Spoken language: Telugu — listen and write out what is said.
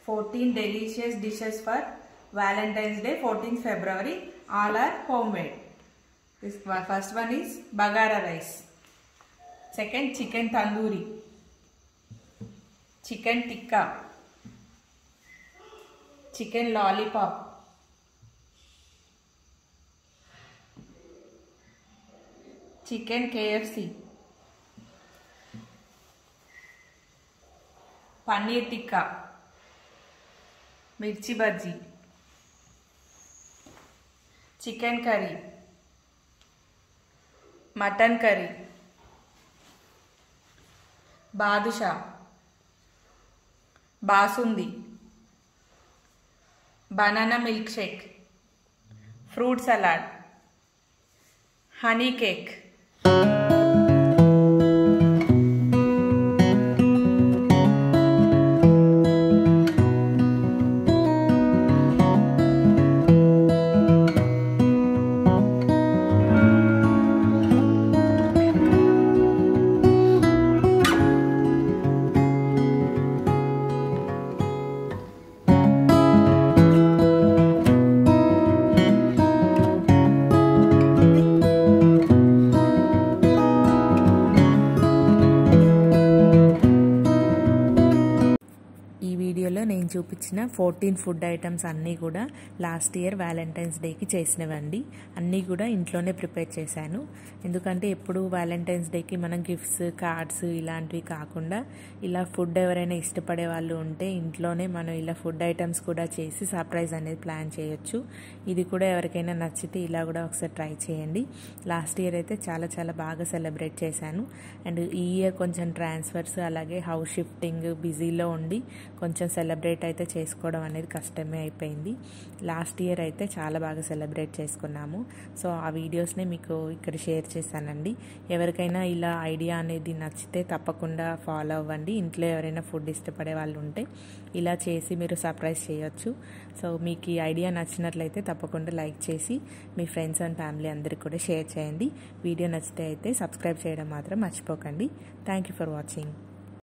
14 delicious dishes for Valentine's Day, 14th February. All are homemade. This one- first one is bagara rice. Second, chicken tandoori. Chicken tikka. Chicken lollipop. Chicken KFC. Paneer tikka mirchi bajji chicken curry mutton curry badusha basundi banana milkshake fruit salad honey cake ఈ వీడియోలో నేను చూపించిన ఫోర్టీన్ ఫుడ్ ఐటమ్స్ అన్నీ కూడా లాస్ట్ ఇయర్ వ్యాలంటైన్స్ డేకి చేసినవండి అన్నీ కూడా ఇంట్లోనే ప్రిపేర్ చేశాను ఎందుకంటే ఎప్పుడు వ్యాలంటైన్స్ డేకి మనం గిఫ్ట్స్ కార్డ్స్ ఇలాంటివి కాకుండా ఇలా ఫుడ్ ఎవరైనా ఇష్టపడే వాళ్ళు ఉంటే ఇంట్లోనే మనం ఇలా ఫుడ్ ఐటమ్స్ కూడా చేసి సర్ప్రైజ్ అనేది ప్లాన్ చేయొచ్చు ఇది కూడా ఎవరికైనా నచ్చితే ఇలా కూడా ఒకసారి ట్రై చేయండి లాస్ట్ ఇయర్ అయితే చాలా చాలా బాగా సెలబ్రేట్ చేశాను అండ్ ఈ ఇయర్ కొంచెం ట్రాన్స్ఫర్స్ అలాగే హౌస్ షిఫ్టింగ్ బిజీలో ఉండి కొంచెం సెలబ్రేట్ అయితే చేసుకోవడం అనేది కష్టమే అయిపోయింది లాస్ట్ ఇయర్ అయితే చాలా బాగా సెలబ్రేట్ చేసుకున్నాము సో ఆ వీడియోస్నే మీకు ఇక్కడ షేర్ చేశానండి ఎవరికైనా ఇలా ఐడియా అనేది నచ్చితే తప్పకుండా ఫాలో అవ్వండి ఇంట్లో ఎవరైనా ఫుడ్ ఇష్టపడే వాళ్ళు ఉంటే ఇలా చేసి మీరు సర్ప్రైజ్ చేయొచ్చు సో మీకు ఈ ఐడియా నచ్చినట్లయితే తప్పకుండా లైక్ చేసి మీ ఫ్రెండ్స్ అండ్ ఫ్యామిలీ అందరికి కూడా షేర్ చేయండి వీడియో నచ్చితే అయితే సబ్స్క్రైబ్ చేయడం మాత్రం మర్చిపోకండి థ్యాంక్ యూ ఫర్ వాచింగ్